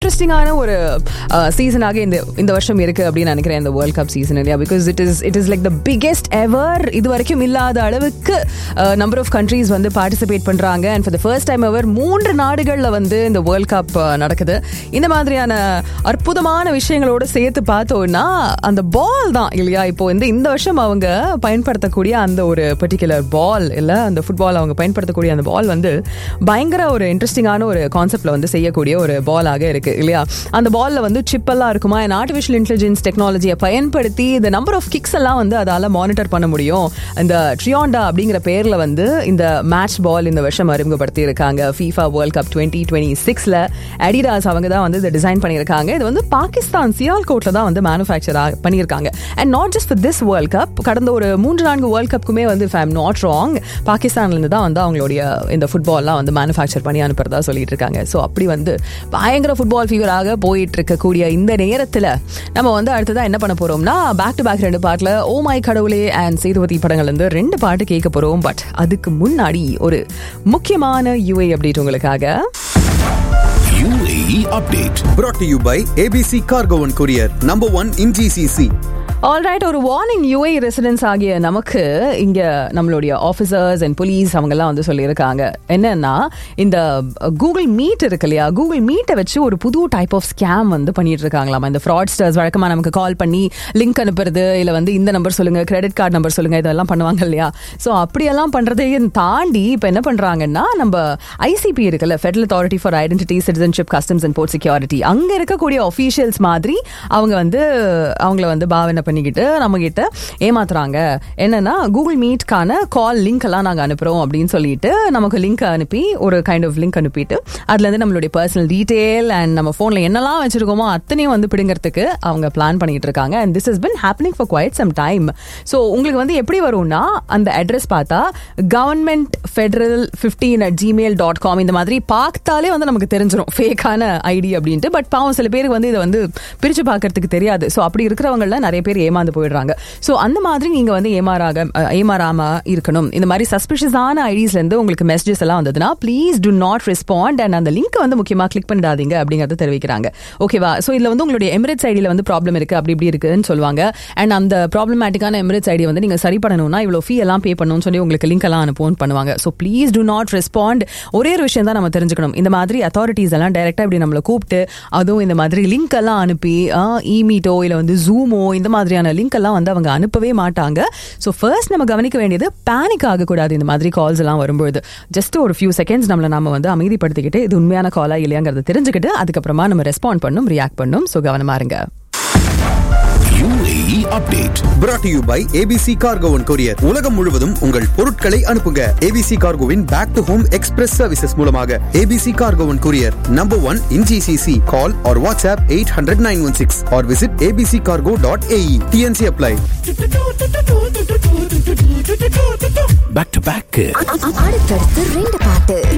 இன்ட்ரெஸ்டிங்கான ஒரு சீசனாக இந்த இந்த வருஷம் இருக்கு அப்படின்னு நினைக்கிறேன் இந்த வேர்ல்ட் கப் சீசன் இல்லையா because it is it is like the biggest ever இது வரைக்கும் இல்லாத அளவுக்கு நம்பர் ஆஃப் கண்ட்ரீஸ் வந்து பார்ட்டிசிபேட் பண்றாங்க and for the first time ever மூன்று நாடுகளில் வந்து இந்த வேர்ல்ட் கப் நடக்குது இந்த மாதிரியான அற்புதமான விஷயங்களோட சேர்த்து பார்த்தோம்னா அந்த பால் தான் இல்லையா இப்போ வந்து இந்த வருஷம் அவங்க பயன்படுத்தக்கூடிய அந்த ஒரு பர்டிகுலர் பால் இல்லை அந்த ஃபுட்பால் அவங்க பயன்படுத்தக்கூடிய அந்த பால் வந்து பயங்கர ஒரு இன்ட்ரெஸ்டிங்கான ஒரு கான்செப்ட்ல வந்து செய்யக்கூடிய ஒரு பாலாக இருக்கு இல்லையா அந்த பால்ல வந்து சிப் எல்லாம் இருக்குமா அண்ட் ஆர்டிஃபிஷியல் இன்டெலிஜென்ஸ் டெக்னாலஜியை பயன்படுத்தி இந்த நம்பர் ஆஃப் கிக்ஸ் எல்லாம் வந்து அதால மானிட்டர் பண்ண முடியும் இந்த ட்ரியாண்டா அப்படிங்கிற பேர்ல வந்து இந்த மேட்ச் பால் இந்த வருஷம் அறிமுகப்படுத்தி இருக்காங்க FIFA world cup twenty twenty சிக்ஸ்ல அடிடாஸ் அவங்க தான் வந்து இதை டிசைன் பண்ணியிருக்காங்க இது வந்து பாகிஸ்தான் சியால் கோட்ல தான் வந்து மேனுஃபேக்சர் பண்ணியிருக்காங்க and not just for this world cup கடந்த ஒரு மூன்று நான்கு வேர்ல்ட் கப்புக்குமே வந்து இஃப் ஐம் நாட் ராங் பாகிஸ்தான்லேருந்து தான் வந்து அவங்களுடைய இந்த ஃபுட்பால்லாம் வந்து மேனுஃபேக்சர் பண்ணி அனுப்புறதா சொல்லிட்டு இருக்காங்க ஸோ அப்படி வந்து பயங்கர ஃபுட்பால் ஃபீவராக போயிட்டு இருக்கக்கூடிய இந்த நேரத்தில் நம்ம வந்து அடுத்ததா என்ன பண்ண போறோம்னா பேக் டு பேக் ரெண்டு பாட்டில் ஓ மை கடவுளே அண்ட் சேதுபதி படங்கள் வந்து ரெண்டு பாட்டு கேட்க போறோம் பட் அதுக்கு முன்னாடி ஒரு முக்கியமான யூஏ அப்டேட் உங்களுக்காக UAE update. brought to you by ABC Cargo and Courier, number one in GCC. Alright ஒரு வார்னிங் யூஏ ரெசிடென்ஸ் ஆகிய நமக்கு இங்க நம்மளுடைய ஆஃபீஸர்ஸ் அண்ட் போலீஸ் அவங்கெல்லாம் வந்து சொல்லியிருக்காங்க என்னன்னா இந்த கூகுள் மீட் இருக்கு இல்லையா கூகுள் மீட்டை வச்சு ஒரு புது டைப் ஆஃப் ஸ்கேம் வந்து பண்ணிட்டு இருக்காங்களாமா இந்த ஃப்ராட்ஸ்டர்ஸ் வழக்கமாக நமக்கு கால் பண்ணி லிங்க் அனுப்புறது இல்லை வந்து இந்த நம்பர் சொல்லுங்க கிரெடிட் கார்டு நம்பர் சொல்லுங்க இதெல்லாம் பண்ணுவாங்க இல்லையா ஸோ அப்படியெல்லாம் பண்றதையும் தாண்டி இப்போ என்ன பண்றாங்கன்னா நம்ம ஐசிபி இருக்குல்ல federal authority for identity citizenship customs and port security அங்க இருக்கக்கூடிய அஃபீஷியல்ஸ் மாதிரி அவங்க வந்து அவங்கள வந்து பாவனை பண்ணிக்கிட்டு நம்ம கிட்ட ஏமாத்துறாங்க என்னன்னா கூகுள் மீட்கான கால் லிங்க் எல்லாம் நாங்க அனுப்புறோம் அப்படின்னு சொல்லிட்டு நமக்கு லிங்க் அனுப்பி ஒரு கைண்ட் ஆஃப் லிங்க் அனுப்பிட்டு அதுல இருந்து நம்மளுடைய பர்சனல் டீடைல் அண்ட் நம்ம போன்ல என்னெல்லாம் வச்சிருக்கோமோ அத்தனையும் வந்து பிடுங்கிறதுக்கு அவங்க பிளான் பண்ணிட்டு இருக்காங்க and this is been happening for Kuwait some time so உங்களுக்கு வந்து எப்படி வரும்னா அந்த அட்ரஸ் பார்த்தா government federal fifteen at Gmail dot com இந்த மாதிரி பார்த்தாலே வந்து நமக்கு தெரிஞ்சிடும் ஃபேக்கான ஐடி அப்படின்ட்டு பட் பாவம் சில பேருக்கு வந்து இதை வந்து பிரிச்சு பார்க்கறதுக்கு தெரியாது ஸோ அப்படி இருக்கிறவங்கள நிறைய பேர் ஏமாந்து போயிடுறாங்க ஸோ அந்த மாதிரி நீங்க வந்து ஏமாறாக அஹ், ஏமாறாம இருக்கணும் இந்த மாதிரி சஸ்பிஷியஸான ஐடிஸ்ல இருந்து உங்களுக்கு மெசேஜஸ் எல்லாம் வந்ததுன்னா please do not respond and அந்த லிங்க் வந்து முக்கியமா கிளிக் பண்ணிடாதீங்க அப்படிங்கறத தெரிவிக்கிறாங்க ஓகேவா ஸோ இதுல வந்து உங்களுடைய எமிரேட்ஸ் ஐடியில வந்து ப்ராப்ளம் இருக்கு அப்படி இப்படி இருக்குன்னு சொல்லுவாங்க அண்ட் அந்த ப்ராப்ளமேட்டிக்கான எமிரேட்ஸ் ஐடி வந்து நீங்க சரி பண்ணணும்னா இவ்வளவு ஃபீ எல்லாம் பே பண்ணணும்னு சொல்லி உங்களுக்கு லிங்க் எல்லாம் அனுப்புவோம் பண்ணுவாங்க so please do not respond ஒரே ஒரு விஷயம் தான் நம்ம தெரிஞ்சுக்கணும் இந்த மாதிரி அத்தாரிட்டிஸ் எல்லாம் டைரக்டா இப்படி நம்மளை கூப்பிட்டு அதுவும் இந்த மாதிரி லிங்க் எல்லாம் அனுப்பி இமீட்டோ இல்ல வந்து ஜூமோ இந்த மாதிரியான லிங்க் எல்லாம் வந்து அவங்க அனுப்பவே மாட்டாங்க ஸோ ஃபர்ஸ்ட் நம்ம கவனிக்க வேண்டியது பேனிக் ஆகக்கூடாது இந்த மாதிரி கால்ஸ் எல்லாம் வரும்போது ஜஸ்ட் ஒரு ஃபியூ செகண்ட்ஸ் நம்மளை நாம வந்து அமைதிப்படுத்திக்கிட்டு இது உண்மையான காலா இல்லையாங்கிறத தெரிஞ்சுக்கிட்டு அதுக்கப்புறமா நம்ம ரெஸ்பாண்ட் பண்ணும் ரியாக்ட் பண்ணும் ஸோ கவனமா இருங்க UAE update. brought to you by ABC Cargo and Courier. உலகம் முழுவதும் உங்கள் பொருட்களை அனுப்புங்க ABC Cargoவின் back to home express services மூலமாக ABC Cargo and Courier, number one in GCC. Call or WhatsApp 800-916 or visit abccargo.ae. TNC apply. Back to back. அடுத்தடுத்து ரெண்டு பாட்டு